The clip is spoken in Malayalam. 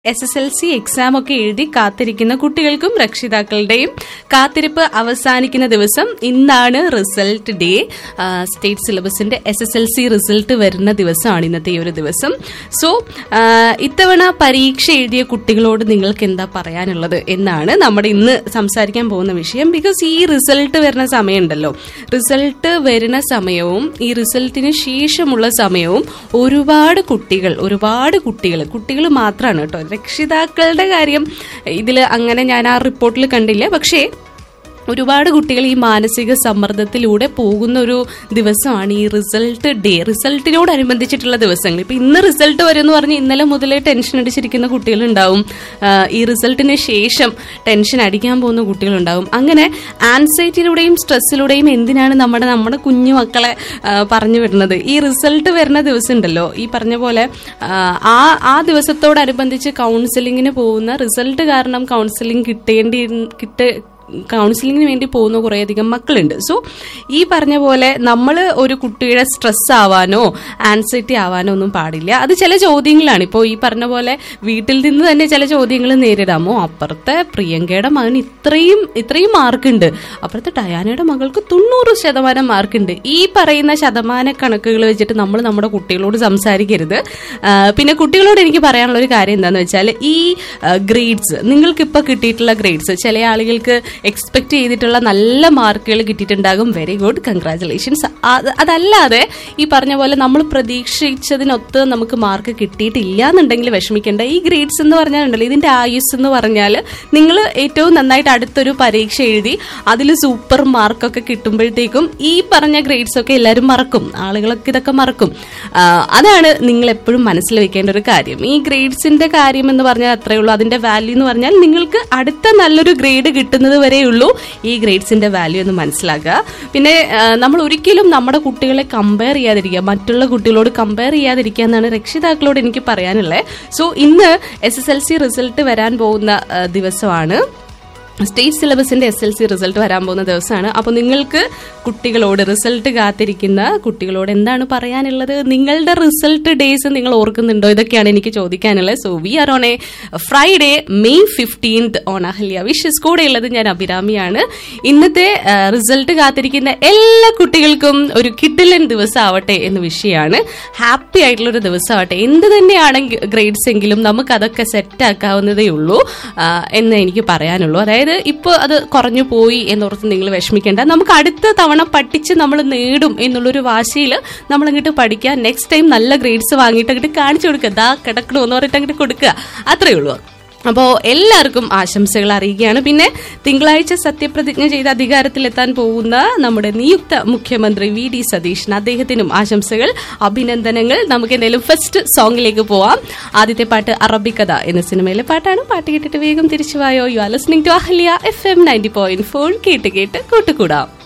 S S L C exam ഒക്കെ എഴുതി കാത്തിരിക്കുന്ന കുട്ടികൾക്കും രക്ഷിതാക്കളുടെയും കാത്തിരിപ്പ് അവസാനിക്കുന്ന ദിവസം ഇന്നാണ് റിസൾട്ട് ഡേ ആ, സ്റ്റേറ്റ് സിലബസിന്റെ S S L C result വരുന്ന ദിവസമാണ് ഇന്നത്തെ ഈ ഒരു ദിവസം സോ ആ, ഇത്തവണ പരീക്ഷ എഴുതിയ കുട്ടികളോട് നിങ്ങൾക്ക് എന്താ പറയാനുള്ളത് എന്നാണ് നമ്മുടെ ഇന്ന് സംസാരിക്കാൻ പോകുന്ന വിഷയം ബിക്കോസ് ഈ റിസൾട്ട് വരുന്ന സമയമുണ്ടല്ലോ റിസൾട്ട് വരുന്ന സമയവും ഈ റിസൾട്ടിന് ശേഷമുള്ള സമയവും ഒരുപാട് കുട്ടികൾ ഒരുപാട് കുട്ടികൾ കുട്ടികൾ മാത്രമാണ് കേട്ടോ രക്ഷിതാക്കളുടെ കാര്യം ഇതിൽ അങ്ങനെ ഞാൻ ആ റിപ്പോർട്ടിൽ കണ്ടില്ല പക്ഷേ ഒരുപാട് കുട്ടികൾ ഈ മാനസിക സമ്മർദ്ദത്തിലൂടെ പോകുന്ന ഒരു ദിവസമാണ് ഈ റിസൾട്ട് ഡേ റിസൾട്ടിനോടനുബന്ധിച്ചിട്ടുള്ള ദിവസങ്ങൾ ഇപ്പൊ ഇന്ന് റിസൾട്ട് വരും എന്ന് പറഞ്ഞ് ഇന്നലെ മുതലേ ടെൻഷൻ അടിച്ചിരിക്കുന്ന കുട്ടികളുണ്ടാവും ആഹ് ഈ റിസൾട്ടിന് ശേഷം ടെൻഷൻ അടിക്കാൻ പോകുന്ന കുട്ടികളുണ്ടാവും അങ്ങനെ ആൻസൈറ്റിയിലൂടെയും സ്ട്രെസ്സിലൂടെയും എന്തിനാണ് നമ്മുടെ നമ്മുടെ കുഞ്ഞു മക്കളെ ആഹ് പറഞ്ഞു വിടുന്നത് ഈ റിസൾട്ട് വരുന്ന ദിവസം ഉണ്ടല്ലോ ഈ പറഞ്ഞ പോലെ ആഹ് ആ ആ ദിവസത്തോടനുബന്ധിച്ച് കൗൺസിലിങ്ങിന് പോകുന്ന റിസൾട്ട് കാരണം കൗൺസിലിംഗ് കിട്ടേണ്ടി കിട്ട കൗൺസിലിങ്ങിന് വേണ്ടി പോകുന്ന കുറേയധികം മക്കളുണ്ട് സോ ഈ പറഞ്ഞ പോലെ നമ്മൾ ഒരു കുട്ടിയുടെ സ്ട്രെസ് ആവാനോ ആൻസൈറ്റി ആവാനോ ഒന്നും പാടില്ല അത് ചില ചോദ്യങ്ങളാണ് ഇപ്പോൾ ഈ പറഞ്ഞ പോലെ വീട്ടിൽ നിന്ന് തന്നെ ചില ചോദ്യങ്ങൾ നേരിടാമോ അപ്പുറത്തെ പ്രിയങ്കയുടെ മകൻ ഇത്രയും ഇത്രയും മാർക്കുണ്ട് അപ്പുറത്തെ ഡയാനയുടെ മകൾക്ക് തൊണ്ണൂറ് ശതമാനം മാർക്കുണ്ട് ഈ പറയുന്ന ശതമാന കണക്കുകൾ വെച്ചിട്ട് നമ്മൾ നമ്മുടെ കുട്ടികളോട് സംസാരിക്കരുത് ആ, പിന്നെ കുട്ടികളോട് എനിക്ക് പറയാനുള്ള ഒരു കാര്യം എന്താണെന്ന് വെച്ചാൽ ഈ ഗ്രേഡ്സ് നിങ്ങൾക്ക് ഇപ്പോൾ കിട്ടിയിട്ടുള്ള ഗ്രേഡ്സ് ചില ആളുകൾക്ക് എക്സ്പെക്ട് ചെയ്തിട്ടുള്ള നല്ല മാർക്കുകൾ കിട്ടിയിട്ടുണ്ടാകും വെരി ഗുഡ് കൺഗ്രാചുലേഷൻസ് അതല്ലാതെ ഈ പറഞ്ഞ പോലെ നമ്മൾ പ്രതീക്ഷിച്ചതിനൊത്ത് നമുക്ക് മാർക്ക് കിട്ടിയിട്ടില്ല എന്നുണ്ടെങ്കിൽ വിഷമിക്കേണ്ട ഈ ഗ്രേഡ്സ് എന്ന് പറഞ്ഞാലുണ്ടല്ലോ ഇതിന്റെ ആയുസ് എന്ന് പറഞ്ഞാൽ നിങ്ങൾ ഏറ്റവും നന്നായിട്ട് അടുത്തൊരു പരീക്ഷ എഴുതി അതിൽ സൂപ്പർ മാർക്കൊക്കെ കിട്ടുമ്പോഴത്തേക്കും ഈ പറഞ്ഞ ഗ്രേഡ്സ് ഒക്കെ എല്ലാവരും മറക്കും ആളുകളൊക്കെ ഇതൊക്കെ മറക്കും ആ, അതാണ് നിങ്ങൾ എപ്പോഴും മനസ്സിൽ വെക്കേണ്ട ഒരു കാര്യം ഈ ഗ്രേഡ്സിന്റെ കാര്യം എന്ന് പറഞ്ഞാൽ അത്രയേ ഉള്ളൂ അതിന്റെ വാല്യൂ എന്ന് പറഞ്ഞാൽ നിങ്ങൾക്ക് അടുത്ത നല്ലൊരു ഗ്രേഡ് കിട്ടുന്നത് വരെയുള്ളൂ ഈ ഗ്രേഡ്സിന്റെ വാല്യൂ എന്ന് മനസ്സിലാക്കുക പിന്നെ ആ, നമ്മൾ ഒരിക്കലും നമ്മുടെ കുട്ടികളെ കമ്പയർ ചെയ്യാതിരിക്കുക മറ്റുള്ള കുട്ടികളോട് കമ്പയർ ചെയ്യാതിരിക്കുക എന്നാണ് രക്ഷിതാക്കളോട് എനിക്ക് പറയാനുള്ളത് സോ ഇന്ന് S S L C result വരാൻ പോകുന്ന ആ, ദിവസമാണ് സ്റ്റേറ്റ് സിലബസിന്റെ എസ് എൽ സി റിസൾട്ട് വരാൻ പോകുന്ന ദിവസമാണ് അപ്പോൾ നിങ്ങൾക്ക് കുട്ടികളോട് റിസൾട്ട് കാത്തിരിക്കുന്ന കുട്ടികളോട് എന്താണ് പറയാനുള്ളത് നിങ്ങളുടെ റിസൾട്ട് ഡേയ്സ് നിങ്ങൾ ഓർക്കുന്നുണ്ടോ ഇതൊക്കെയാണ് എനിക്ക് ചോദിക്കാനുള്ളത് so we are on a Friday May fifteenth on Ahalya wishes കൂടെ ഉള്ളത് ഞാൻ അഭിരാമിയാണ് ഇന്നത്തെ റിസൾട്ട് കാത്തിരിക്കുന്ന എല്ലാ കുട്ടികൾക്കും ഒരു കിഡിലൻ ദിവസം ആവട്ടെ എന്ന് വിഷയമാണ് ഹാപ്പി ആയിട്ടുള്ള ഒരു ദിവസമാവട്ടെ എന്ത് തന്നെയാണെങ്കിൽ ഗ്രേഡ്സ് എങ്കിലും നമുക്ക് അതൊക്കെ സെറ്റ് ആക്കാവുന്നതേ ഉള്ളൂ ആ, എന്ന് എനിക്ക് പറയാനുള്ളൂ അതായത് ഇപ്പോൾ അത് കുറഞ്ഞു പോയി എന്നോർത്ത് നിങ്ങൾ വിഷമിക്കേണ്ട നമുക്ക് അടുത്ത തവണ പഠിച്ച് നമ്മൾ നേടും എന്നുള്ളൊരു വാശിയിൽ നമ്മൾ അങ്ങോട്ട് പഠിക്കുക നെക്സ്റ്റ് ടൈം നല്ല ഗ്രേഡ്സ് വാങ്ങിയിട്ട് അങ്ങോട്ട് കാണിച്ചു കൊടുക്കുക ദാ കിടക്കണോ എന്ന് പറഞ്ഞിട്ട് അങ്ങോട്ട് കൊടുക്കുക അത്രയേ ഉള്ളൂ അപ്പോൾ എല്ലാവർക്കും ആശംസകൾ അറിയിക്കുകയാണ് പിന്നെ തിങ്കളാഴ്ച സത്യപ്രതിജ്ഞ ചെയ്ത് അധികാരത്തിലെത്താൻ പോകുന്ന നമ്മുടെ നിയുക്ത മുഖ്യമന്ത്രി വി ഡി സതീശൻ അദ്ദേഹത്തിനും ആശംസകൾ അഭിനന്ദനങ്ങൾ നമുക്ക് എന്തായാലും ഫസ്റ്റ് സോങ്ങിലേക്ക് പോവാം ആദ്യത്തെ പാട്ട് അറബിക്കഥ എന്ന സിനിമയിലെ പാട്ടാണ് പാട്ട് കേട്ടിട്ട് വേഗം തിരിച്ചു വായോ you are listening to Ahalya F M ninety point four കേട്ട് കേട്ട് കൂട്ടുകൂടാം